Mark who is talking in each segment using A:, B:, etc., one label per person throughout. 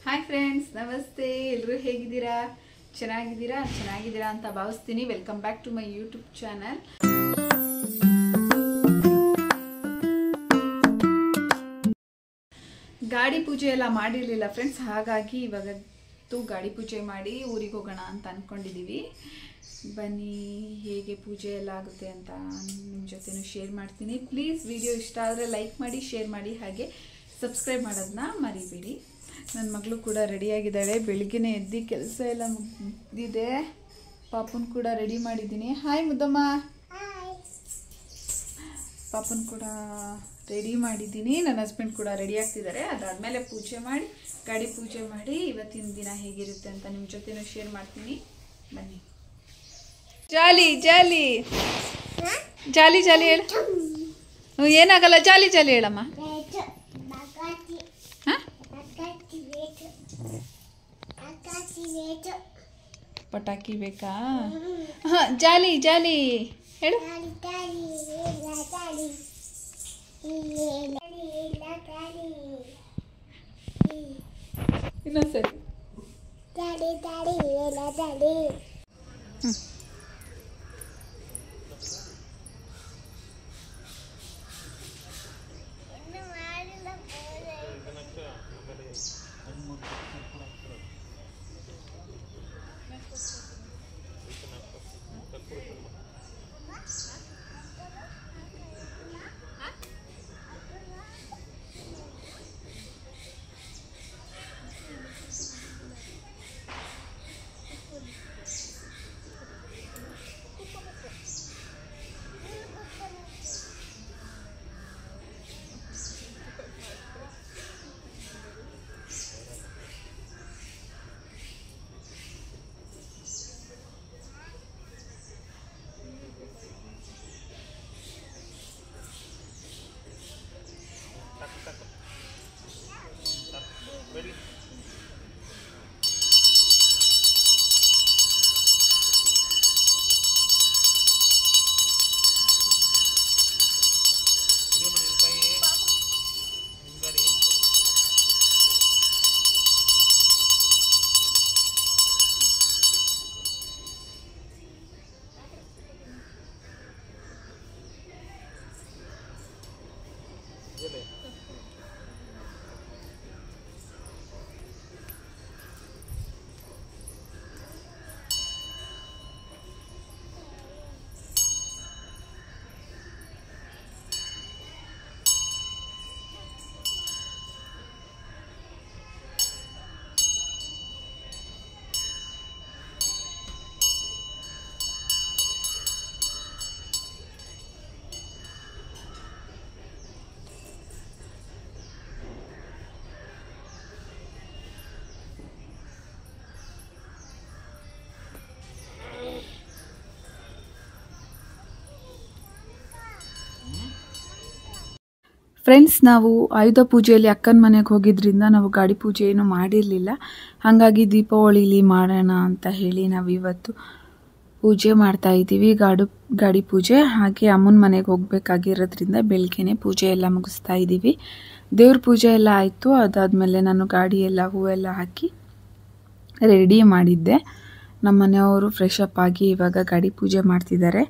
A: hi friends ನಮಸ್ತೆ ಎಲ್ಲರೂ ಹೇಗಿದ್ದೀರಾ ಚೆನ್ನಾಗಿದ್ದೀರಾ ಚೆನ್ನಾಗಿದ್ದೀರಾ ಅಂತ ಭಾವಿಸ್ತೀನಿ welcome back to my YouTube channel ಗಾಡಿ ಪೂಜೆ ಎಲ್ಲ ಮಾಡಿರಲಿಲ್ಲ ಫ್ರೆಂಡ್ಸ್ ಹಾಗಾಗಿ ಇವಾಗತ್ತು ಗಾಡಿ ಪೂಜೆ ಮಾಡಿ ಊರಿಗೆ ಹೋಗೋಣ ಅಂತ ಅಂದ್ಕೊಂಡಿದ್ದೀವಿ ಬನ್ನಿ ಹೇಗೆ ಪೂಜೆ ಎಲ್ಲ ಆಗುತ್ತೆ ಅಂತ ನಿಮ್ಮ ಜೊತೆನೂ ಶೇರ್ ಮಾಡ್ತೀನಿ ಪ್ಲೀಸ್ ವಿಡಿಯೋ ಇಷ್ಟ ಆದರೆ ಲೈಕ್ ಮಾಡಿ ಶೇರ್ ಮಾಡಿ ಹಾಗೆ ಸಬ್ಸ್ಕ್ರೈಬ್ ಮಾಡೋದನ್ನ ಮರಿಬೇಡಿ ನನ್ನ ಮಗಳು ಕೂಡ ರೆಡಿಯಾಗಿದ್ದಾಳೆ ಬೆಳಿಗ್ಗೆನೇ ಎದ್ದು ಕೆಲಸ ಎಲ್ಲ ಮುಗಿದಿದೆ ಪಾಪನ್ ಕೂಡ ರೆಡಿ ಮಾಡಿದ್ದೀನಿ ಹಾಯ್ ಮುದ್ದಮ್ಮ ಪಾಪನ್ ಕೂಡ ರೆಡಿ ಮಾಡಿದ್ದೀನಿ ನನ್ನ ಹಸ್ಬೆಂಡ್ ಕೂಡ ರೆಡಿ ಆಗ್ತಿದ್ದಾರೆ ಅದಾದಮೇಲೆ ಪೂಜೆ ಮಾಡಿ ಗಾಡಿ ಪೂಜೆ ಮಾಡಿ ಇವತ್ತಿನ ದಿನ ಹೇಗಿರುತ್ತೆ ಅಂತ ನಿಮ್ಮ ಜೊತೆನೂ ಶೇರ್ ಮಾಡ್ತೀನಿ ಬನ್ನಿ ಜಾಲಿ ಜಾಲಿ ಜಾಲಿ ಜಾಲಿ ಹೇಳು ಹ್ಞೂ, ಏನಾಗಲ್ಲ ಜಾಲಿ ಜಾಲಿ ಹೇಳಮ್ಮ ಹಾಂ ಪಟಾಕಿ ಬೇಕಾ ಹಾಂ ಜಾಲಿ ಜಾಲಿ ಹೇಳು ಇನ್ನೊಂದ್ಸರಿ ಫ್ರೆಂಡ್ಸ್ ನಾವು ಆಯುಧ ಪೂಜೆಯಲ್ಲಿ ಅಕ್ಕನ ಮನೆಗೆ ಹೋಗಿದ್ರಿಂದ ನಾವು ಗಾಡಿ ಪೂಜೆ ಏನು ಮಾಡಿರಲಿಲ್ಲ ಹಾಗಾಗಿ ದೀಪಾವಳಿಲಿ ಮಾಡೋಣ ಅಂತ ಹೇಳಿ ನಾವು ಇವತ್ತು ಪೂಜೆ ಮಾಡ್ತಾ ಇದ್ದೀವಿ ಗಾಡು ಗಾಡಿ ಪೂಜೆ ಹಾಗೆ ಅಮ್ಮನ ಮನೆಗೆ ಹೋಗಬೇಕಾಗಿರೋದ್ರಿಂದ ಬೆಳಗ್ಗೆನೆ ಪೂಜೆ ಎಲ್ಲ ಮುಗಿಸ್ತಾ ಇದ್ದೀವಿ ದೇವ್ರ ಪೂಜೆ ಎಲ್ಲ ಆಯಿತು ಅದಾದಮೇಲೆ ನಾನು ಗಾಡಿ ಎಲ್ಲ ಹೂವೆಲ್ಲ ಹಾಕಿ ರೆಡಿ ಮಾಡಿದ್ದೆ ನಮ್ಮ ಮನೆಯವರು ಫ್ರೆಶ್ ಅಪ್ ಆಗಿ ಇವಾಗ ಗಾಡಿ ಪೂಜೆ ಮಾಡ್ತಿದ್ದಾರೆ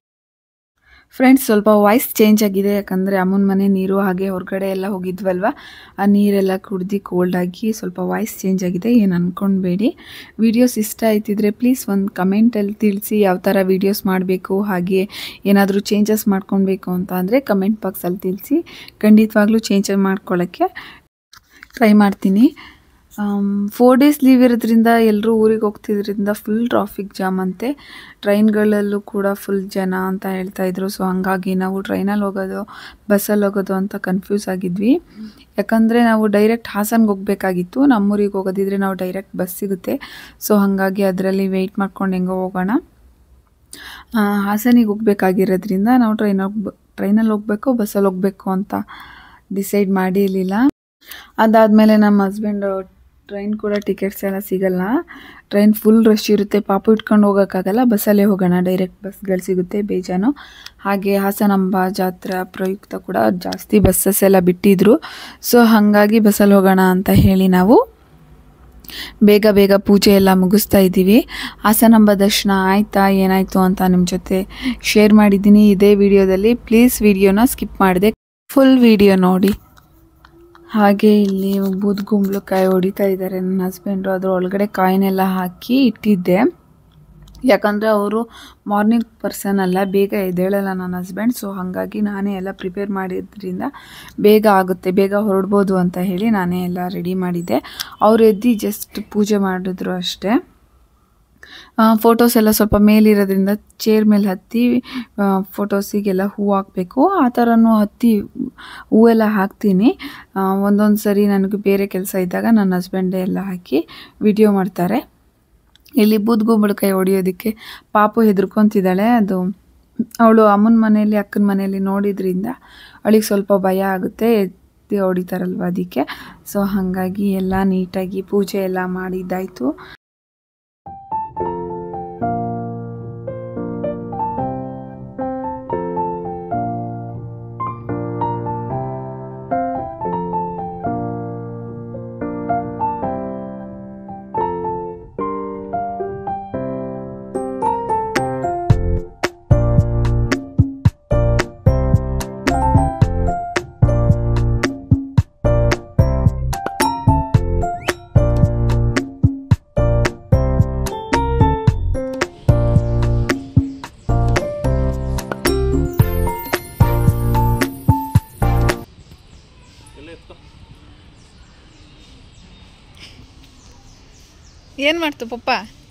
A: ಫ್ರೆಂಡ್ಸ್ ಸ್ವಲ್ಪ ವಾಯ್ಸ್ ಚೇಂಜ್ ಆಗಿದೆ ಯಾಕಂದರೆ ಅಮ್ಮನ ಮನೆ ನೀರು ಹಾಗೆ ಹೊರಗಡೆ ಎಲ್ಲ ಹೋಗಿದ್ವಲ್ವ ಆ ನೀರೆಲ್ಲ ಕುಡ್ದು ಕೋಲ್ಡ್ ಆಗಿ ಸ್ವಲ್ಪ ವಾಯ್ಸ್ ಚೇಂಜ್ ಆಗಿದೆ ಏನು ಅಂದ್ಕೊಳ್ಬೇಡಿ ವಿಡಿಯೋಸ್ ಇಷ್ಟ ಆಯ್ತಿದ್ರೆ ಪ್ಲೀಸ್ ಒಂದು ಕಮೆಂಟಲ್ಲಿ ತಿಳಿಸಿ ಯಾವ ಥರ ವೀಡಿಯೋಸ್ ಮಾಡಬೇಕು ಹಾಗೆ ಏನಾದರೂ ಚೇಂಜಸ್ ಮಾಡ್ಕೊಳ್ಬೇಕು ಅಂತ ಅಂದರೆ ಕಮೆಂಟ್ ಬಾಕ್ಸಲ್ಲಿ ತಿಳಿಸಿ ಖಂಡಿತವಾಗ್ಲೂ ಚೇಂಜ್ ಮಾಡ್ಕೊಳ್ಳೋಕ್ಕೆ ಟ್ರೈ ಮಾಡ್ತೀನಿ ಫೋರ್ ಡೇಸ್ ಲೀವ್ ಇರೋದ್ರಿಂದ ಎಲ್ಲರೂ ಊರಿಗೆ ಹೋಗ್ತಿದ್ರಿಂದ ಫುಲ್ ಟ್ರಾಫಿಕ್ ಜಾಮ್ ಅಂತೆ ಟ್ರೈನ್ಗಳಲ್ಲೂ ಕೂಡ ಫುಲ್ ಜನ ಅಂತ ಹೇಳ್ತಾ ಇದ್ರು ಸೊ ಹಂಗಾಗಿ ನಾವು ಟ್ರೈನಲ್ಲಿ ಹೋಗೋದು ಬಸ್ಸಲ್ಲಿ ಹೋಗೋದು ಅಂತ ಕನ್ಫ್ಯೂಸ್ ಆಗಿದ್ವಿ ಯಾಕಂದರೆ ನಾವು ಡೈರೆಕ್ಟ್ ಹಾಸನ್ಗೆ ಹೋಗಬೇಕಾಗಿತ್ತು ನಮ್ಮೂರಿಗೆ ಹೋಗೋದಿದ್ರೆ ನಾವು ಡೈರೆಕ್ಟ್ ಬಸ್ ಸಿಗುತ್ತೆ ಸೊ ಹಾಗಾಗಿ ಅದರಲ್ಲಿ ವೆಯ್ಟ್ ಮಾಡ್ಕೊಂಡು ಹೆಂಗೋ ಹೋಗೋಣ ಆ, ಹಾಸನಿಗೆ ಹೋಗ್ಬೇಕಾಗಿರೋದ್ರಿಂದ ನಾವು ಟ್ರೈನಲ್ಲಿ ಟ್ರೈನಲ್ಲಿ ಹೋಗಬೇಕು ಬಸ್ಸಲ್ಲಿ ಹೋಗಬೇಕು ಅಂತ ಡಿಸೈಡ್ ಮಾಡಿರಲಿಲ್ಲ ಅದಾದಮೇಲೆ ನಮ್ಮ ಹಸ್ಬೆಂಡ್ ಟ್ರೈನ್ ಕೂಡ ಟಿಕೆಟ್ಸ್ ಎಲ್ಲ ಸಿಗಲ್ಲ ಟ್ರೈನ್ ಫುಲ್ ರಶ್ ಇರುತ್ತೆ ಪಾಪು ಇಟ್ಕೊಂಡು ಹೋಗೋಕ್ಕಾಗಲ್ಲ ಬಸ್ಸಲ್ಲೇ ಹೋಗೋಣ ಡೈರೆಕ್ಟ್ ಬಸ್ಗಳು ಸಿಗುತ್ತೆ ಬೇಜಾನು ಹಾಗೆ ಹಾಸನಾಂಬ ಜಾತ್ರಾ ಪ್ರಯುಕ್ತ ಕೂಡ ಜಾಸ್ತಿ ಬಸ್ಸಸ್ ಎಲ್ಲ ಬಿಟ್ಟಿದ್ರು ಸೊ ಹಾಗಾಗಿ ಬಸ್ಸಲ್ಲಿ ಹೋಗೋಣ ಅಂತ ಹೇಳಿ ನಾವು ಬೇಗ ಬೇಗ ಪೂಜೆ ಎಲ್ಲ ಮುಗಿಸ್ತಾ ಇದ್ದೀವಿ ಹಾಸನಾಂಬ ದರ್ಶನ ಆಯಿತಾ ಏನಾಯಿತು ಅಂತ ನಿಮ್ಮ ಜೊತೆ ಶೇರ್ ಮಾಡಿದ್ದೀನಿ ಇದೇ ವಿಡಿಯೋದಲ್ಲಿ ಪ್ಲೀಸ್ ವಿಡಿಯೋನ ಸ್ಕಿಪ್ ಮಾಡಿದೆ ಫುಲ್ ವಿಡಿಯೋ ನೋಡಿ ಹಾಗೆ ಇಲ್ಲಿ ಬೂದ್ ಗುಂಬಳಕಾಯಿ ಹೊಡಿತಾ ಇದ್ದಾರೆ ನನ್ನ ಹಸ್ಬೆಂಡು ಅದ್ರ ಒಳಗಡೆ ಕಾಯಿನೆಲ್ಲ ಹಾಕಿ ಇಟ್ಟಿದ್ದೆ ಯಾಕಂದರೆ ಅವರು ಮಾರ್ನಿಂಗ್ ಪರ್ಸನ್ ಅಲ್ಲ ಬೇಗ ಎದ್ದೇಳಲ್ಲ ನನ್ನ ಹಸ್ಬೆಂಡ್ ಸೊ ಹಾಗಾಗಿ ನಾನೇ ಎಲ್ಲ ಪ್ರಿಪೇರ್ ಮಾಡಿದ್ರಿಂದ ಬೇಗ ಆಗುತ್ತೆ ಬೇಗ ಹೊರಡ್ಬೋದು ಅಂತ ಹೇಳಿ ನಾನೇ ಎಲ್ಲ ರೆಡಿ ಮಾಡಿದ್ದೆ ಅವ್ರು ಎದ್ದು ಜಸ್ಟ್ ಪೂಜೆ ಮಾಡಿದ್ರು ಅಷ್ಟೇ ಫೋಟೋಸ್ ಎಲ್ಲ ಸ್ವಲ್ಪ ಮೇಲಿರೋದ್ರಿಂದ ಚೇರ್ ಮೇಲೆ ಹತ್ತಿ ಫೋಟೋಸಿಗೆಲ್ಲ ಹೂ ಹಾಕಬೇಕು ಆ ಥರನೂ ಹತ್ತಿ ಹೂವೆಲ್ಲ ಹಾಕ್ತೀನಿ ಒಂದೊಂದು ಸರಿ ನನಗೆ ಬೇರೆ ಕೆಲಸ ಇದ್ದಾಗ ನನ್ನ ಹಸ್ಬೆಂಡೇ ಎಲ್ಲ ಹಾಕಿ ವಿಡಿಯೋ ಮಾಡ್ತಾರೆ ಇಲ್ಲಿ ಬೂದ್ಗುಂಬಳಕಾಯಿ ಹೊಡಿಯೋದಕ್ಕೆ ಪಾಪು ಹೆದರ್ಕೊತಿದ್ದಾಳೆ ಅದು ಅವಳು ಅಮ್ಮನ ಮನೆಯಲ್ಲಿ ಅಕ್ಕನ ಮನೆಯಲ್ಲಿ ನೋಡಿದ್ರಿಂದ ಅವಳಿಗೆ ಸ್ವಲ್ಪ ಭಯ ಆಗುತ್ತೆ ಎತ್ತಿ ಹೊಡಿತಾರಲ್ವ ಅದಕ್ಕೆ ಸೊ ಹಾಗಾಗಿ ಎಲ್ಲ ನೀಟಾಗಿ ಪೂಜೆ ಎಲ್ಲ ಮಾಡಿದ್ದಾಯಿತು
B: ಏನು ಮಾಡ್ತು ಪಪ್ಪ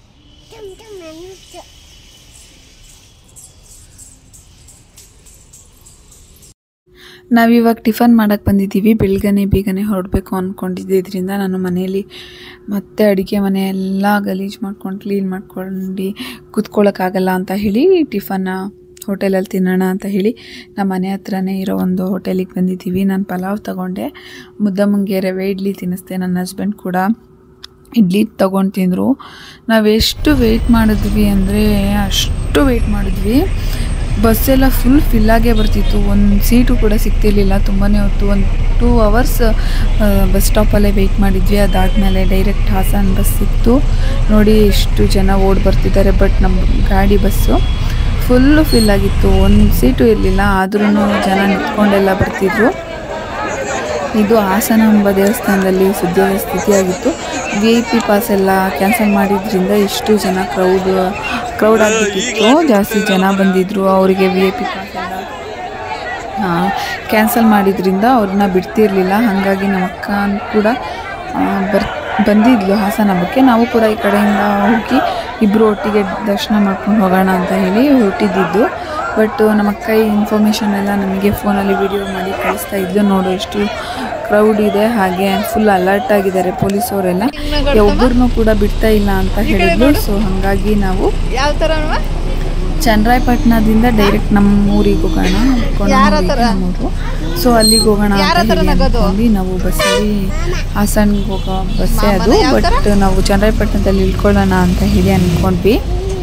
A: ನಾವಿವಾಗ ಟಿಫನ್ ಮಾಡೋಕ್ಕೆ ಬಂದಿದ್ದೀವಿ ಬೆಳಗ್ಗೆನೆ ಬೇಗನೆ ಹೊರಡಬೇಕು ಅಂದ್ಕೊಂಡಿದ್ದರಿಂದ ನಾನು ಮನೆಯಲ್ಲಿ ಮತ್ತೆ ಅಡುಗೆ ಮನೆ ಎಲ್ಲ ಗಲೀಜು ಮಾಡ್ಕೊಂಡು ಕ್ಲೀನ್ ಮಾಡ್ಕೊಂಡು ಕೂತ್ಕೊಳ್ಳೋಕ್ಕಾಗಲ್ಲ ಅಂತ ಹೇಳಿ ಟಿಫನ್ನ ಹೋಟೆಲಲ್ಲಿ ತಿನ್ನೋಣ ಅಂತ ಹೇಳಿ ನಮ್ಮ ಮನೆ ಹತ್ರನೇ ಇರೋ ಒಂದು ಹೋಟೆಲಿಗೆ ಬಂದಿದ್ದೀವಿ ನಾನು ಪಲಾವ್ ತಗೊಂಡೆ ಮುದ್ದಮ್ಮಂಗೆ ರವೆ ಇಡ್ಲಿ ತಿನ್ನಿಸ್ದೆ ನನ್ನ ಹಸ್ಬೆಂಡ್ ಕೂಡ ಇಡ್ಲಿ ತೊಗೊಂಡು ತಿಂದರು ನಾವೆಷ್ಟು ವೆಯ್ಟ್ ಮಾಡಿದ್ವಿ ಅಂದರೆ ಅಷ್ಟು ವೆಯ್ಟ್ ಮಾಡಿದ್ವಿ ಬಸ್ಸೆಲ್ಲ ಫುಲ್ ಫಿಲ್ಲಾಗೇ ಬರ್ತಿತ್ತು ಒಂದು ಸೀಟು ಕೂಡ ಸಿಗ್ತಿರ್ಲಿಲ್ಲ ತುಂಬಾ ಹೊತ್ತು ಒಂದು ಟೂ ಅವರ್ಸ್ ಬಸ್ ಸ್ಟಾಪಲ್ಲೇ ವೆಯ್ಟ್ ಮಾಡಿದ್ವಿ ಅದಾದಮೇಲೆ ಡೈರೆಕ್ಟ್ ಹಾಸನ್ ಬಸ್ ಸಿಕ್ತು ನೋಡಿ ಎಷ್ಟು ಜನ ಓಡಿ ಬರ್ತಿದ್ದಾರೆ ಬಟ್ ನಮ್ಮ ಗಾಡಿ ಬಸ್ಸು ಫುಲ್ಲು ಫಿಲ್ ಆಗಿತ್ತು ಒಂದು ಸೀಟು ಇರಲಿಲ್ಲ ಆದ್ರೂ ಜನ ನಿಂತ್ಕೊಂಡೆಲ್ಲ ಬರ್ತಿದ್ರು ಇದು ಹಾಸನಾಂಬ ದೇವಸ್ಥಾನದಲ್ಲಿ ಸದ್ಯದ ಸ್ಥಿತಿಯಾಗಿತ್ತು ವಿ ಐ ಪಿ ಪಾಸ್ ಎಲ್ಲ ಕ್ಯಾನ್ಸಲ್ ಮಾಡಿದ್ರಿಂದ ಇಷ್ಟು ಜನ ಕ್ರೌಡ್ ಕ್ರೌಡ್ ಆಗಿಬಿಟ್ಟಿತ್ತು ಜಾಸ್ತಿ ಜನ ಬಂದಿದ್ದರು ಅವರಿಗೆ ವಿ ಐ ಪಿ ಪಾಸ್ ಎಲ್ಲ ಕ್ಯಾನ್ಸಲ್ ಮಾಡಿದ್ರಿಂದ ಅವ್ರನ್ನ ಬಿಡ್ತಿರ್ಲಿಲ್ಲ ಹಾಗಾಗಿ ನಮ್ಮ ಅಕ್ಕ ಕೂಡ ಆ, ಬರ್ ಬಂದಿದ್ಲು ಹಾಸನಾಂಬಕ್ಕೆ ನಾವು ಕೂಡ ಈ ಕಡೆಯಿಂದ ಹೋಗಿ ಇಬ್ಬರು ಒಟ್ಟಿಗೆ ದರ್ಶನ ಮಾಡ್ಕೊಂಡು ಹೋಗೋಣ ಅಂತ ಹೇಳಿ ಹೊರಟಿದ್ದು ಬಟ್ ನಮ್ಮ ಅಕ್ಕ ಈ ಇನ್ಫಾರ್ಮೇಷನ್ ಎಲ್ಲ ನಮಗೆ ಫೋನಲ್ಲಿ ವಿಡಿಯೋ ಮಾಡಿ ಕಳಿಸ್ತಾ ಇದ್ಲು ನೋಡು ಎಷ್ಟು ಕ್ರೌಡ್ ಇದೆ ಹಾಗೆ ಫುಲ್ ಅಲರ್ಟ್ ಆಗಿದ್ದಾರೆ ಪೊಲೀಸವರೆಲ್ಲ ಒಬ್ಬರನ್ನೂ ಕೂಡ ಬಿಡ್ತಾ ಇಲ್ಲ ಅಂತ ಹೇಳಿದ್ರು ಸೊ ಹಾಗಾಗಿ ನಾವು
B: ಯಾವ ಥರ ಅಲ್ವಾ
A: ಚನ್ನರಾಯಪಟ್ಟಣದಿಂದ ಡೈರೆಕ್ಟ್ ನಮ್ಮ ಊರಿಗೆ ಹೋಗೋಣ ಕೊಣನೂರಿಗೆ ನಮ್ಮೂರು ಸೊ ಅಲ್ಲಿಗೆ ಹೋಗೋಣ ಅಂತ ಹೇಳಿ ಅನ್ಕೊಂಡು ನಾವು ಬಸ್ಸಲ್ಲಿ ಹಾಸನ್ಗೆ ಹೋಗೋ ಬಸ್ಸೇ ಅದು ಬಟ್ ನಾವು ಚನ್ನರಾಯಪಟ್ಟಣದಲ್ಲಿ ಇಳ್ಕೊಳ್ಳೋಣ ಅಂತ ಹೇಳಿ ಅಂದ್ಕೊಂಡ್ವಿ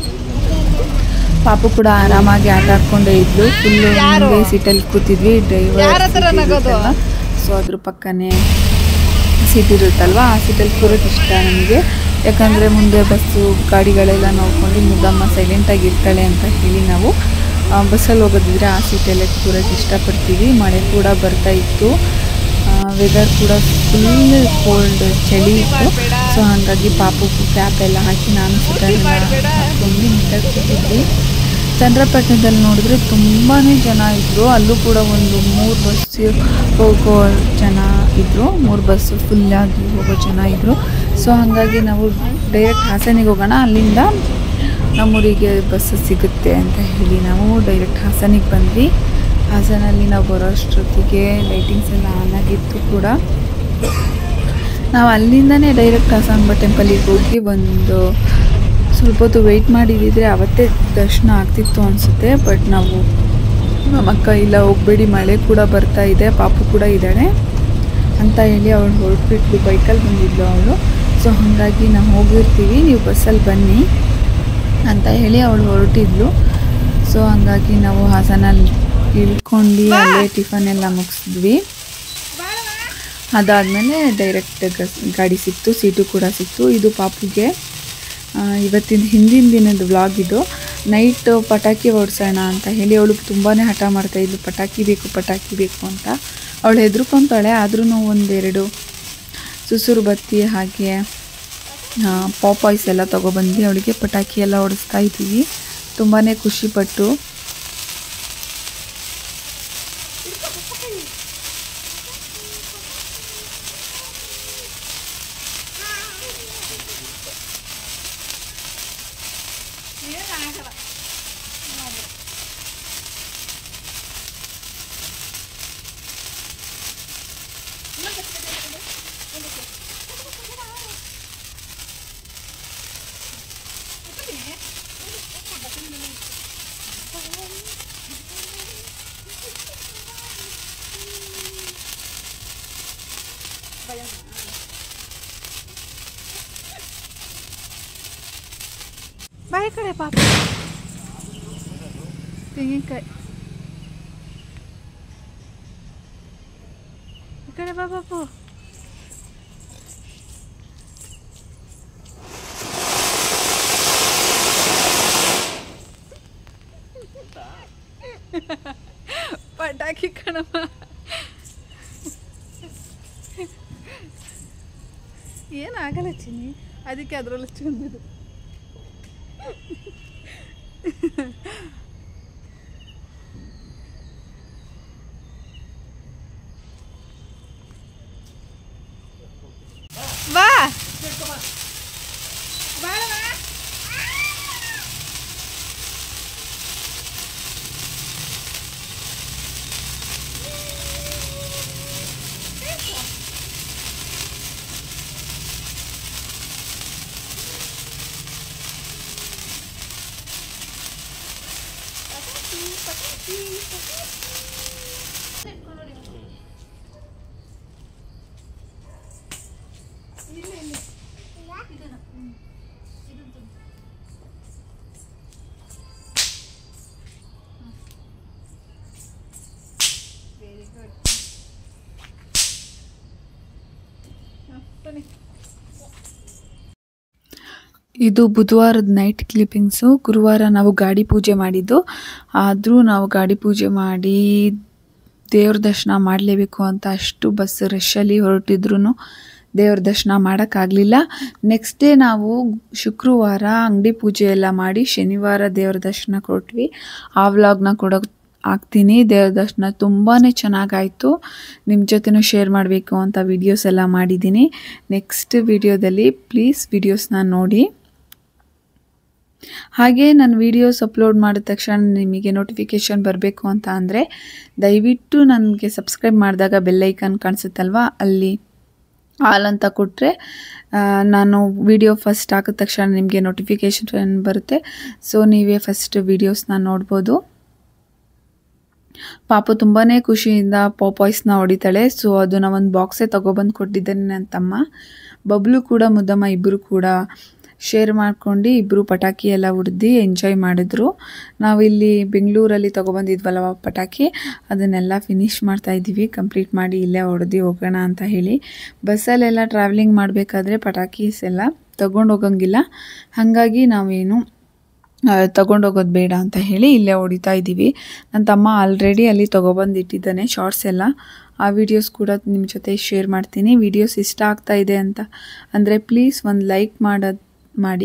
A: ಪಾಪು ಕೂಡ ಆರಾಮಾಗಿ ಆಟ ಆಡ್ಕೊಂಡೇ ಇದ್ಲು ಫುಲ್ ಮುಂದೆ ಸೀಟಲ್ಲಿ ಕೂತಿದ್ವಿ ಡ್ರೈವರ್ ಸೊ ಅದ್ರ ಪಕ್ಕನೇ ಸೀಟ್ ಇರುತ್ತಲ್ವ ಆ ಸೀಟಲ್ಲಿ ಕೂರೋದು ಇಷ್ಟ ನಮಗೆ ಯಾಕಂದರೆ ಮುಂದೆ ಬಸ್ಸು ಗಾಡಿಗಳೆಲ್ಲ ನೋಡ್ಕೊಂಡು ಮುದ್ದಮ್ಮ ಸೈಲೆಂಟಾಗಿ ಇರ್ತಾಳೆ ಅಂತ ಹೇಳಿ ನಾವು ಬಸ್ಸಲ್ಲಿ ಹೋಗೋದಿದ್ರೆ ಆ ಸೀಟಲ್ಲೇ ಕೂರೋಕ್ಕೆ ಇಷ್ಟಪಡ್ತೀವಿ ಮಳೆ ಕೂಡ ಬರ್ತಾ ಇತ್ತು ವೆದರ್ ಕೂಡ ಫುಲ್ ಕೋಲ್ಡ್ ಚಳಿ ಇತ್ತು ಸೊ ಹಾಗಾಗಿ ಪಾಪುಗೂ ಕ್ಯಾಪ್ ಎಲ್ಲ ಹಾಕಿ ನಾನು ಸ್ವೆಟರ್ ಎಲ್ಲ ಹಾಕ್ಕೊಂಡು ನೀಟಾಗಿ ಕೂತಿದ್ವಿ ಚಂದ್ರಪಟ್ಟಣದಲ್ಲಿ ನೋಡಿದ್ರೆ ತುಂಬಾ ಜನ ಇದ್ದರು ಅಲ್ಲೂ ಕೂಡ ಒಂದು ಮೂರು ಬಸ್ ಹೋಗೋ ಜನ ಇದ್ದರು ಮೂರು ಬಸ್ಸು ಫುಲ್ಲಾಗಿ ಹೋಗೋ ಜನ ಇದ್ದರು ಸೊ ಹಾಗಾಗಿ ನಾವು ಡೈರೆಕ್ಟ್ ಹಾಸನಿಗೆ ಹೋಗೋಣ ಅಲ್ಲಿಂದ ನಮ್ಮೂರಿಗೆ ಬಸ್ ಸಿಗುತ್ತೆ ಅಂತ ಹೇಳಿ ನಾವು ಡೈರೆಕ್ಟ್ ಹಾಸನಿಗೆ ಬಂದ್ವಿ ಹಾಸನಲ್ಲಿ ನಾವು ಬರೋ ಅಷ್ಟೊತ್ತಿಗೆ ಲೈಟಿಂಗ್ಸ್ ಎಲ್ಲ ಆನ್ ಆಗಿತ್ತು ಕೂಡ ನಾವು ಅಲ್ಲಿಂದನೇ ಡೈರೆಕ್ಟ್ ಹಾಸನಾಂಬ ಟೆಂಪಲಿಗೆ ಹೋಗಿ ಒಂದು ಸ್ವಲ್ಪ ಹೊತ್ತು ವೆಯ್ಟ್ ಮಾಡಿದಿದ್ರೆ ಅವತ್ತೇ ದರ್ಶನ ಆಗ್ತಿತ್ತು ಅನಿಸುತ್ತೆ ಬಟ್ ನಾವು ನಮ್ಮ ಅಕ್ಕ ಇಲ್ಲ ಹೋಗಬೇಡಿ ಮಳೆ ಕೂಡ ಬರ್ತಾ ಇದೆ ಪಾಪು ಕೂಡ ಇದ್ದಾಳೆ ಅಂತ ಹೇಳಿ ಅವಳು ಹೊರಟ್ಬಿಟ್ಲು ಬೈಕಲ್ಲಿ ಬಂದಿದ್ಲು ಅವಳು ಸೊ ಹಾಗಾಗಿ ನಾವು ಹೋಗಿರ್ತೀವಿ ನೀವು ಬಸ್ಸಲ್ಲಿ ಬನ್ನಿ ಅಂತ ಹೇಳಿ ಅವಳು ಹೊರಟಿದ್ಲು ಸೊ ಹಂಗಾಗಿ ನಾವು ಹಾಸನಲ್ಲಿ ಇಳ್ಕೊಂಡು ಅಲ್ಲೇ ಟಿಫನ್ ಎಲ್ಲ ಮುಗಿಸಿದ್ವಿ ಅದಾದಮೇಲೆ ಡೈರೆಕ್ಟ್ ಗಾಡಿ ಸಿಕ್ತು ಸೀಟು ಕೂಡ ಸಿಕ್ತು ಇದು ಪಾಪುಗೆ ಆ, ಇವತ್ತಿನ ಹಿಂದಿನ ದಿನದ ವ್ಲಾಗ್ ಇದು ನೈಟ್ ಪಟಾಕಿ ಓಡಿಸೋಣ ಅಂತ ಹೇಳಿ ಅವಳು ತುಂಬಾ ಹಠ ಮಾಡ್ತಾ ಇದ್ಲು ಪಟಾಕಿ ಬೇಕು ಪಟಾಕಿ ಬೇಕು ಅಂತ ಅವಳು ಹೆದರ್ಕೊತಾಳೆ ಆದ್ರೂ ಒಂದೆರಡು ಸುಸುರು ಬತ್ತಿ ಹಾಗೆ ಪಾಪಾಯ್ಸ್ ಎಲ್ಲ ತೊಗೊಬಂದು ಅವಳಿಗೆ ಪಟಾಕಿ ಎಲ್ಲ ಓಡಿಸ್ತಾ ಇದ್ದೀವಿ ತುಂಬಾ ಖುಷಿಪಟ್ಟು
B: ಬಾಯಿ ಕಡೆ ಪಾಪ ತೆಂಗಿನಕಾಯಿ ಈ ಕಡೆ ಬಾ ಪಾಪು ಪಟಾಕಿ ಕಣಮ್ಮ ಏನಾಗಲ್ಲ ಚಿನ್ನಿ ಅದಕ್ಕೆ ಅದರಲ್ಲಿ ಚಂದಿದ್ದು ಬಾ
A: ಇದು ಬುಧವಾರದ ನೈಟ್ ಕ್ಲಿಪ್ಪಿಂಗ್ಸು ಗುರುವಾರ ನಾವು ಗಾಡಿ ಪೂಜೆ ಮಾಡಿದ್ದು ಆದರೂ ನಾವು ಗಾಡಿ ಪೂಜೆ ಮಾಡಿ ದೇವ್ರ ದರ್ಶನ ಮಾಡಲೇಬೇಕು ಅಂತ ಅಷ್ಟು ಬಸ್ ರಶಲ್ಲಿ ಹೊರಟಿದ್ರು ದೇವ್ರ ದರ್ಶನ ಮಾಡೋಕ್ಕಾಗಲಿಲ್ಲ ನೆಕ್ಸ್ಟ್ ಡೇ ನಾವು ಶುಕ್ರವಾರ ಅಂಗಡಿ ಪೂಜೆ ಎಲ್ಲ ಮಾಡಿ ಶನಿವಾರ ದೇವ್ರ ದರ್ಶನ ಕೊಟ್ವಿ ಆ ವ್ಲಾಗ್ನ ಕೂಡ ಹಾಕ್ತೀನಿ ದೇವ್ರ ದರ್ಶನ ತುಂಬಾ ಚೆನ್ನಾಗಾಯಿತು ನಿಮ್ಮ ಜೊತೆನೂ ಶೇರ್ ಮಾಡಬೇಕು ಅಂತ ವಿಡಿಯೋಸ್ ಎಲ್ಲ ಮಾಡಿದ್ದೀನಿ ನೆಕ್ಸ್ಟ್ ವಿಡಿಯೋದಲ್ಲಿ ಪ್ಲೀಸ್ ವಿಡಿಯೋಸ್ನ ನೋಡಿ ಹಾಗೆ ನನ್ನ ವೀಡಿಯೋಸ್ ಅಪ್ಲೋಡ್ ಮಾಡಿದ ತಕ್ಷಣ ನಿಮಗೆ ನೋಟಿಫಿಕೇಷನ್ ಬರಬೇಕು ಅಂತ ಅಂದರೆ ದಯವಿಟ್ಟು ನನಗೆ ಸಬ್ಸ್ಕ್ರೈಬ್ ಮಾಡಿದಾಗ ಬೆಲ್ಲೈಕನ್ ಕಾಣಿಸುತ್ತಲ್ವಾ ಅಲ್ಲಿ ಆಲ್ ಅಂತ ಕೊಟ್ಟರೆ ನಾನು ವಿಡಿಯೋ ಫಸ್ಟ್ ಹಾಕಿದ ತಕ್ಷಣ ನಿಮಗೆ ನೋಟಿಫಿಕೇಷನ್ ಬರುತ್ತೆ ಸೊ ನೀವೇ ಫಸ್ಟ್ ವೀಡಿಯೋಸ್ನ ನೋಡ್ಬೋದು ಪಾಪು ತುಂಬಾ ಖುಷಿಯಿಂದ ಪಾಪಾಯ್ಸ್ನ ಹೊಡಿತಾಳೆ ಸೊ ಅದನ್ನ ಒಂದು ಬಾಕ್ಸೇ ತೊಗೊಬಂದು ಕೊಟ್ಟಿದ್ದಾನೆ ನನ್ನ ತಮ್ಮ ಬಬ್ಲು ಕೂಡ ಮುದ್ದಮ್ಮ ಇಬ್ಬರು ಕೂಡ ಶೇರ್ ಮಾಡ್ಕೊಂಡು ಇಬ್ಬರು ಪಟಾಕಿ ಎಲ್ಲ ಹೊಡ್ದು ಎಂಜಾಯ್ ಮಾಡಿದ್ರು ನಾವಿಲ್ಲಿ ಬೆಂಗಳೂರಲ್ಲಿ ತೊಗೊಬಂದಿದ್ವಲ್ಲ ಪಟಾಕಿ ಅದನ್ನೆಲ್ಲ ಫಿನಿಶ್ ಮಾಡ್ತಾ ಇದ್ದೀವಿ ಕಂಪ್ಲೀಟ್ ಮಾಡಿ ಇಲ್ಲೇ ಹೊಡೆದು ಹೋಗೋಣ ಅಂತ ಹೇಳಿ ಬಸ್ಸಲ್ಲೆಲ್ಲ ಟ್ರಾವೆಲಿಂಗ್ ಮಾಡಬೇಕಾದ್ರೆ ಪಟಾಕೀಸ್ ಎಲ್ಲ ತಗೊಂಡು ಹೋಗಂಗಿಲ್ಲ ಹಾಗಾಗಿ ನಾವೇನು ತಗೊಂಡೋಗೋದು ಬೇಡ ಅಂತ ಹೇಳಿ ಇಲ್ಲೇ ಹೊಡಿತಾ ಇದ್ದೀವಿ ನನ್ನ ತಮ್ಮ ಆಲ್ರೆಡಿ ಅಲ್ಲಿ ತೊಗೊಬಂದು ಇಟ್ಟಿದ್ದಾನೆ ಶಾರ್ಟ್ಸ್ ಎಲ್ಲ ಆ ವಿಡಿಯೋಸ್ ಕೂಡ ನಿಮ್ಮ ಜೊತೆ ಶೇರ್ ಮಾಡ್ತೀನಿ ವಿಡಿಯೋಸ್ ಇಷ್ಟ ಆಗ್ತಾ ಇದೆ ಅಂತ ಅಂದರೆ ಪ್ಲೀಸ್ ಒಂದು ಲೈಕ್ ಮಾಡೋದು ಮಾಡಿ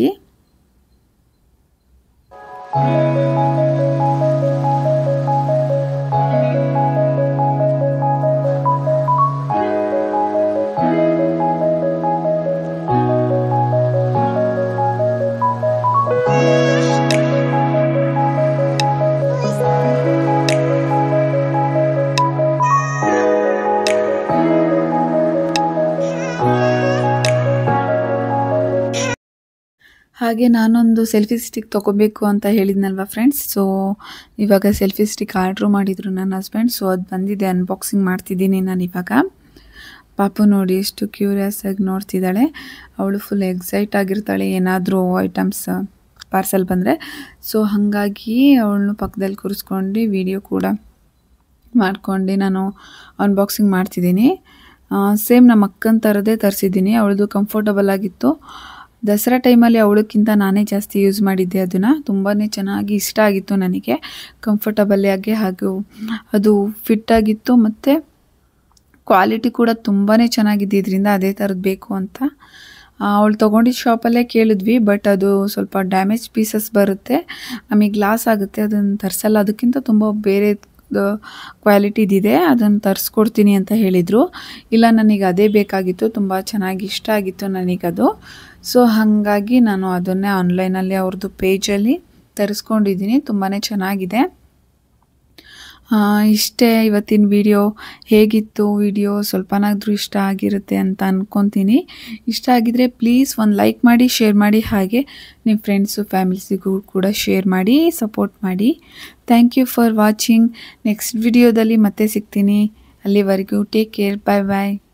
A: ಹಾಗೆ ನಾನೊಂದು ಸೆಲ್ಫಿ ಸ್ಟಿಕ್ ತೊಗೋಬೇಕು ಅಂತ ಹೇಳಿದ್ನಲ್ವ ಫ್ರೆಂಡ್ಸ್ ಸೊ ಇವಾಗ ಸೆಲ್ಫಿ ಸ್ಟಿಕ್ ಆರ್ಡ್ರ್ ಮಾಡಿದರು ನನ್ನ ಹಸ್ಬೆಂಡ್ ಸೊ ಅದು ಬಂದಿದೆ ಅನ್ಬಾಕ್ಸಿಂಗ್ ಮಾಡ್ತಿದ್ದೀನಿ ನಾನು ಇವಾಗ ಪಾಪು ನೋಡಿ ಎಷ್ಟು ಕ್ಯೂರಿಯಸ್ ಆಗಿ ನೋಡ್ತಿದ್ದಾಳೆ ಅವಳು ಫುಲ್ ಎಕ್ಸೈಟ್ ಆಗಿರ್ತಾಳೆ ಏನಾದರೂ ಐಟಮ್ಸ್ ಪಾರ್ಸಲ್ ಬಂದರೆ ಸೊ ಹಾಗಾಗಿ ಅವಳನ್ನು ಪಕ್ಕದಲ್ಲಿ ಕೂರಿಸ್ಕೊಂಡು ವಿಡಿಯೋ ಕೂಡ ಮಾಡ್ಕೊಂಡು ನಾನು ಅನ್ಬಾಕ್ಸಿಂಗ್ ಮಾಡ್ತಿದ್ದೀನಿ ಸೇಮ್ ನಮ್ಮ ಅಕ್ಕನ ಥರದೇ ತರಿಸಿದ್ದೀನಿ ಅವಳದು ಕಂಫರ್ಟಬಲ್ ಆಗಿತ್ತು ದಸರಾ ಟೈಮಲ್ಲಿ ಅವಳಕ್ಕಿಂತ ನಾನೇ ಜಾಸ್ತಿ ಯೂಸ್ ಮಾಡಿದ್ದೆ ಅದನ್ನು ತುಂಬಾ ಚೆನ್ನಾಗಿ ಇಷ್ಟ ಆಗಿತ್ತು ನನಗೆ ಕಂಫರ್ಟಬಲ್ ಆಗಿ ಹಾಗೂ ಅದು ಫಿಟ್ ಆಗಿತ್ತು ಮತ್ತು ಕ್ವಾಲಿಟಿ ಕೂಡ ತುಂಬಾ ಚೆನ್ನಾಗಿದೆ ಇದರಿಂದ ಅದೇ ಥರದ್ದು ಬೇಕು ಅಂತ ಅವಳು ತೊಗೊಂಡಿದ್ದ ಶಾಪಲ್ಲೇ ಕೇಳಿದ್ವಿ ಬಟ್ ಅದು ಸ್ವಲ್ಪ ಡ್ಯಾಮೇಜ್ ಪೀಸಸ್ ಬರುತ್ತೆ ನಮಗೆ ಲಾಸ್ ಆಗುತ್ತೆ ಅದನ್ನು ತರಿಸಲ್ಲ ಅದಕ್ಕಿಂತ ತುಂಬ ಬೇರೆ ಕ್ವಾಲಿಟಿದಿದೆ ಅದನ್ನು ತರಿಸ್ಕೊಡ್ತೀನಿ ಅಂತ ಹೇಳಿದರು ಇಲ್ಲ ನನಗೆ ಅದೇ ಬೇಕಾಗಿತ್ತು ತುಂಬ ಚೆನ್ನಾಗಿ ಇಷ್ಟ ಆಗಿತ್ತು ನನಗದು ಸೊ ಹಾಗಾಗಿ ನಾನು ಅದನ್ನೇ ಆನ್ಲೈನಲ್ಲಿ ಅವ್ರದ್ದು ಪೇಜಲ್ಲಿ ತರಿಸ್ಕೊಂಡಿದ್ದೀನಿ ತುಂಬಾ ಚೆನ್ನಾಗಿದೆ ಆ, ಇಷ್ಟೇ ಇವತ್ತಿನ ವಿಡಿಯೋ ಹೇಗಿತ್ತು ವಿಡಿಯೋ ಸ್ವಲ್ಪನಾದರೂ ಇಷ್ಟ ಆಗಿರುತ್ತೆ ಅಂತ ಅಂದ್ಕೊತೀನಿ ಇಷ್ಟ ಆಗಿದ್ರೆ ಪ್ಲೀಸ್ ಒಂದು ಲೈಕ್ ಮಾಡಿ ಶೇರ್ ಮಾಡಿ ಹಾಗೆ ನಿಮ್ಮ ಫ್ರೆಂಡ್ಸು ಫ್ಯಾಮಿಲಿಸಿಗೂ ಕೂಡ ಶೇರ್ ಮಾಡಿ ಸಪೋರ್ಟ್ ಮಾಡಿ thank you for watching next ವಿಡಿಯೋದಲ್ಲಿ ಮತ್ತೆ ಸಿಗ್ತೀನಿ ಅಲ್ಲಿವರೆಗೂ ಟೇಕ್ ಕೇರ್ ಬಾಯ್ ಬಾಯ್